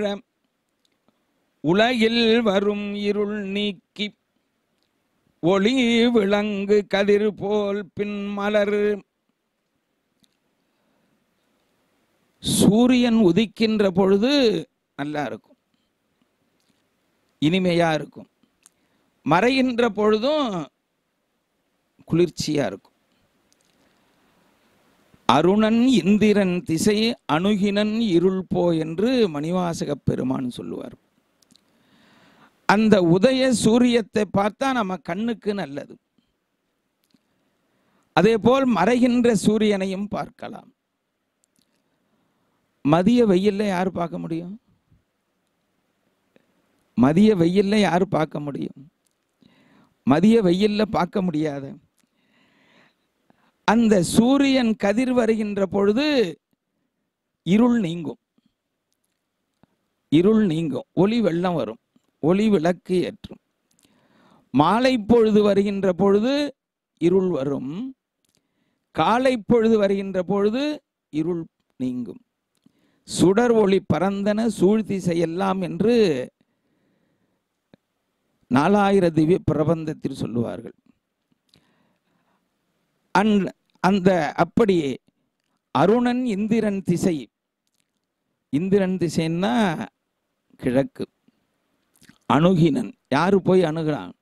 S1: உலகில் வரும் இருள் நீக்கி ஒளி விளங்கு கதிர் போல் பின் மலர் சூரியன் உதிக்கின்ற பொழுது நல்லா இருக்கும் இனிமையா இருக்கும் மறைகின்ற பொழுதும் குளிர்ச்சியா இருக்கும் அருணன் இந்திரன் திசை அணுகினன் இருள் போ என்று மணிவாசகப் பெருமான் சொல்லுவார் அந்த உதய சூரியத்தை பார்த்தா நம்ம கண்ணுக்கு நல்லது அதே போல் மறைகின்ற சூரியனையும் பார்க்கலாம் மதிய வெயில்ல யார் பார்க்க முடியும் மதிய வெயில்ல யார் பார்க்க முடியும் மதிய வெயில்ல பார்க்க முடியாத அந்த சூரியன் கதிர் வருகின்ற பொழுது இருள் நீங்கும் இருள் நீங்கும் ஒளி வெள்ளம் வரும் ஒளி விளக்கு ஏற்றும் மாலை பொழுது வருகின்ற பொழுது இருள் வரும் காலை பொழுது வருகின்ற பொழுது இருள் நீங்கும் சுடர் ஒளி பரந்தன சூழ்திசை எல்லாம் என்று நாலாயிர திவ்ய பிரபந்தத்தில் சொல்லுவார்கள் அந் அந்த அப்படி அருணன் இந்திரன் திசை இந்திரன் திசைன்னா கிழக்கு அணுகினன் யாரு போய் அணுகிறான்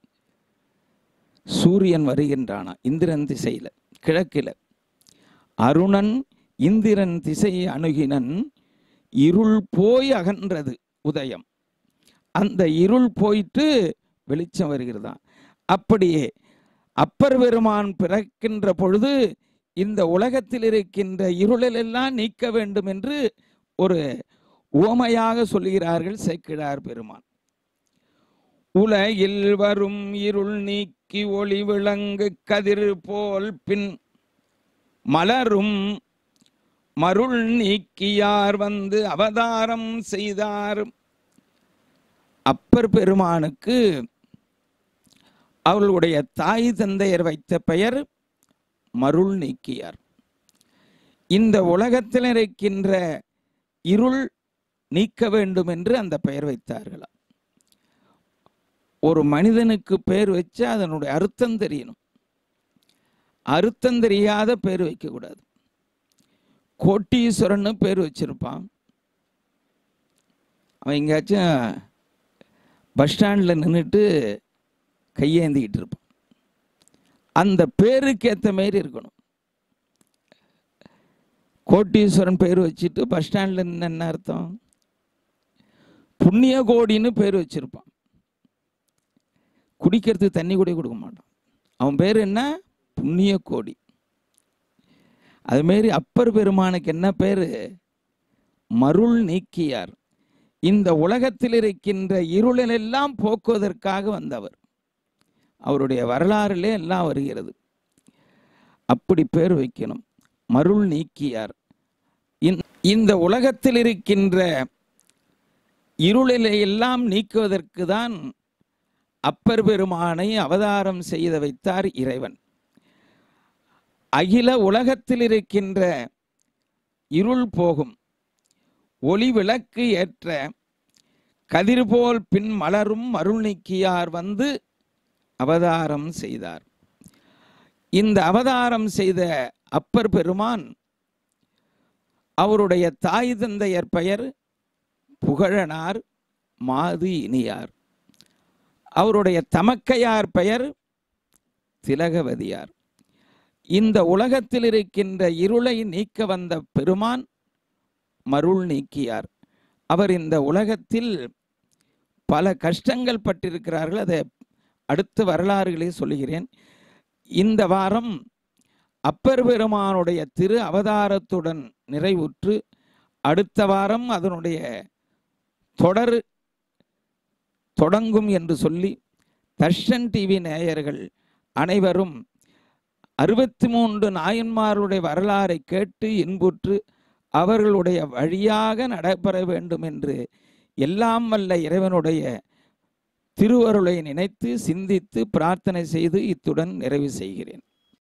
S1: சூரியன் வருகின்றானா இந்திரன் திசையில கிழக்கில அருணன் இந்திரன் திசை அணுகினன் இருள் போய் அகன்றது உதயம் அந்த இருள் போயிட்டு வெளிச்சம் வருகிறதாம் அப்படியே அப்பர் பெருமான் பிறக்கின்ற பொழுது இந்த உலகத்தில் இருக்கின்ற இருளெல்லாம் நீக்க வேண்டும் என்று ஒரு உவமையாக சொல்கிறார்கள் சேக்கிழார் பெருமான் உலகில் வரும் இருள் நீக்கி ஒளி விளங்கு கதிர் போல் பின் மலரும் மருள் நீக்கியார் வந்து அவதாரம் செய்தார் அப்பர் பெருமானுக்கு அவர்களுடைய தாய் தந்தையர் வைத்த பெயர் மருள் நீக்கியார் இந்த உலகத்தில் இருக்கின்ற இருள் நீக்க வேண்டும் என்று அந்த பெயர் வைத்தார்களாம் ஒரு மனிதனுக்கு பெயர் வச்சு அதனுடைய அர்த்தம் தெரியணும் அர்த்தம் தெரியாத பேர் வைக்கக்கூடாது கோட்டீஸ்வரன்னு பேர் வச்சிருப்பான் அவன் எங்கேயாச்சும் பஸ் ஸ்டாண்டில் நின்றுட்டு கையேந்திக்கிட்டு இருப்பான் அந்த பேருக்கு ஏற்ற மாரி இருக்கணும் கோட்டீஸ்வரன் பேர் வச்சுட்டு பஸ் ஸ்டாண்டில் நின்று என்ன அர்த்தம் புண்ணிய கோடின்னு பேர் வச்சிருப்பான் குடிக்கிறதுக்கு தண்ணி கூட கொடுக்க மாட்டான் அவன் பேர் என்ன புண்ணிய கோடி அதுமாரி அப்பர் பெருமானுக்கு என்ன பேர் மருள் நீக்கியார் இந்த உலகத்தில் இருக்கின்ற இருளெல்லாம் போக்குவதற்காக வந்தவர் அவருடைய வரலாறிலே எல்லாம் வருகிறது அப்படி பேர் வைக்கணும் மருள் நீக்கியார் இந்த- இந்த உலகத்தில் இருக்கின்ற இருளிலை எல்லாம் நீக்குவதற்கு தான் அப்பர் பெருமானை அவதாரம் செய்த வைத்தார் இறைவன் அகில உலகத்தில் இருக்கின்ற இருள் போகும் ஒளி விளக்கு ஏற்ற கதிர் போல் பின் மலரும் அருள் நீக்கியார் வந்து அவதாரம் செய்தார் இந்த அவதாரம் செய்த அப்பர் பெருமான் அவருடைய தாய் தந்தையர் பெயர் புகழனார் மாது இனியார் அவருடைய தமக்கையார் பெயர் திலகவதியார் இந்த உலகத்தில் இருக்கின்ற இருளை நீக்க வந்த பெருமான் மருள் நீக்கியார் அவர் இந்த உலகத்தில் பல கஷ்டங்கள் பட்டிருக்கிறார்கள் அதை அடுத்த வரலாறுகளை சொல்லுகிறேன் இந்த வாரம் அப்பர் பெருமானுடைய திரு அவதாரத்துடன் நிறைவுற்று அடுத்த வாரம் அதனுடைய தொடர் தொடங்கும் என்று சொல்லி தர்ஷன் டிவி நேயர்கள் அனைவரும் அறுபத்தி மூன்று நாயன்மாருடைய வரலாறை கேட்டு இன்புற்று அவர்களுடைய வழியாக நடைபெற வேண்டும் என்று எல்லாம் வல்ல இறைவனுடைய திருவருளை நினைத்து சிந்தித்து பிரார்த்தனை செய்து இத்துடன் நிறைவு செய்கிறேன்